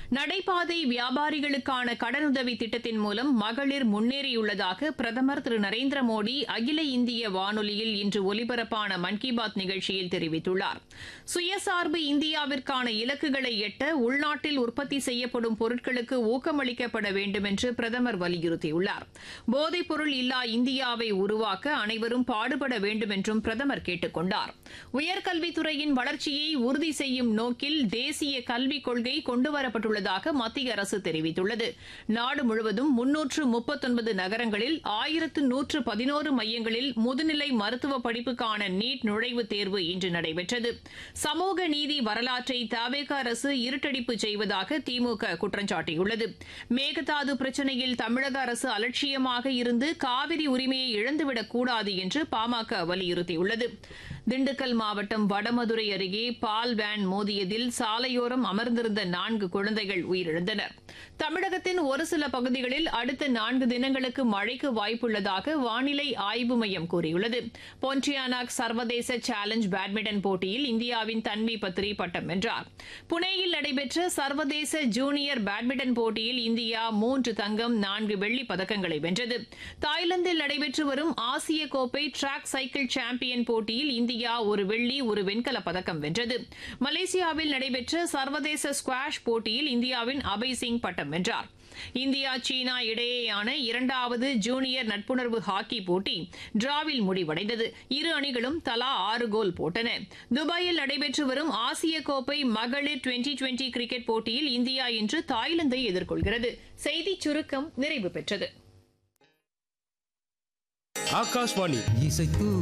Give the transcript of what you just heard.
நடைபாதை வியாபாரிகளுக்கான கடனுதவி திட்டத்தின் மூலம் மகளிர் முன்னேறியுள்ளதாக பிரதமர் திரு நரேந்திர மோடி அகில இந்திய வானொலியில் இன்று ஒலிபரப்பான மன் கி பாத் நிகழ்ச்சியில் தெரிவித்துள்ளார் சுயசார்பு இந்தியாவிற்கான இலக்குகளை எட்ட உள்நாட்டில் உற்பத்தி செய்யப்படும் பொருட்களுக்கு ஊக்கமளிக்கப்பட வேண்டும் என்று பிரதமர் வலியுறுத்தியுள்ளார் போதைப் பொருள் இல்லா இந்தியாவை உருவாக்க அனைவரும் பாடுபட வேண்டும் என்றும் பிரதமர் கேட்டுக் கொண்டார் உயர்கல்வித்துறையின் வளர்ச்சியை உறுதி செய்யும் நோக்கில் தேசிய கல்விக் கொள்கை கொண்டுவரப்பட்டுள்ளதாக மத்திய அரசு தெரிவித்துள்ளது நாடு முழுவதும் முன்னூற்று முப்பத்தொன்பது நகரங்களில் ஆயிரத்து நூற்று பதினோரு மையங்களில் முதுநிலை மருத்துவ படிப்புக்கான நீட் நுழைவுத் தேர்வு இன்று நடைபெற்றது சமூக நீதி வரலாற்றை தவேக அரசு இருட்டடிப்பு செய்வதாக திமுக குற்றம் சாட்டியுள்ளது மேகதாது பிரச்சினையில் தமிழக அரசு அலட்சியமாக இருந்து காவிரி உரிமையை இழந்துவிடக் கூடாது என்று பாமக வலியுறுத்தியுள்ளது திண்டுக்கல் மாவட்டம் வடமதுரை அருகே பால் வேன் மோதியதில் சாலையோரம் அமர்ந்திருந்த நான்கு குழந்தைகள் உயிரிழந்தனர் தமிழகத்தின் ஒரு சில பகுதிகளில் அடுத்த நான்கு தினங்களுக்கு மழைக்கு வாய்ப்புள்ளதாக வானிலை ஆய்வு மையம் கூறியுள்ளது பொன்டியானாக் சர்வதேச சேலஞ்ச் பேட்மிண்டன் போட்டியில் இந்தியாவின் தன்வி பத்ரி பட்டம் வென்றார் புனேயில் நடைபெற்ற சர்வதேச ஜூனியர் பேட்மிண்டன் போட்டியில் இந்தியா மூன்று தங்கம் நான்கு வெள்ளிப் பதக்கங்களை வென்றது தாய்லாந்தில் நடைபெற்று வரும் ஆசிய கோப்பை டிராக் சைக்கிள் சாம்பியன் போட்டியில் இந்தியா ஒரு வெள்ளி ஒரு வெண்கலப் பதக்கம் வென்றது மலேசியாவில் நடைபெற்ற சர்வதேச ஸ்குவாஷ் போட்டியில் இந்தியாவின் அபய் சிங் பட்டம் வென்றார் இந்தியா சீனா இடையேயான இரண்டாவது ஜூனியர் நட்புணர்வு ஹாக்கி போட்டி டிராவில் முடிவடைந்தது இரு அணிகளும் தலா ஆறு கோல் போட்டன துபாயில் நடைபெற்று வரும் ஆசிய கோப்பை மகளிர் டுவெண்டி டுவெண்டி கிரிக்கெட் போட்டியில் இந்தியா இன்று தாய்லாந்தை எதிர்கொள்கிறது செய்திச் சுருக்கம் நிறைவு பெற்றது ஆகாஷ்வாணி இசைத்து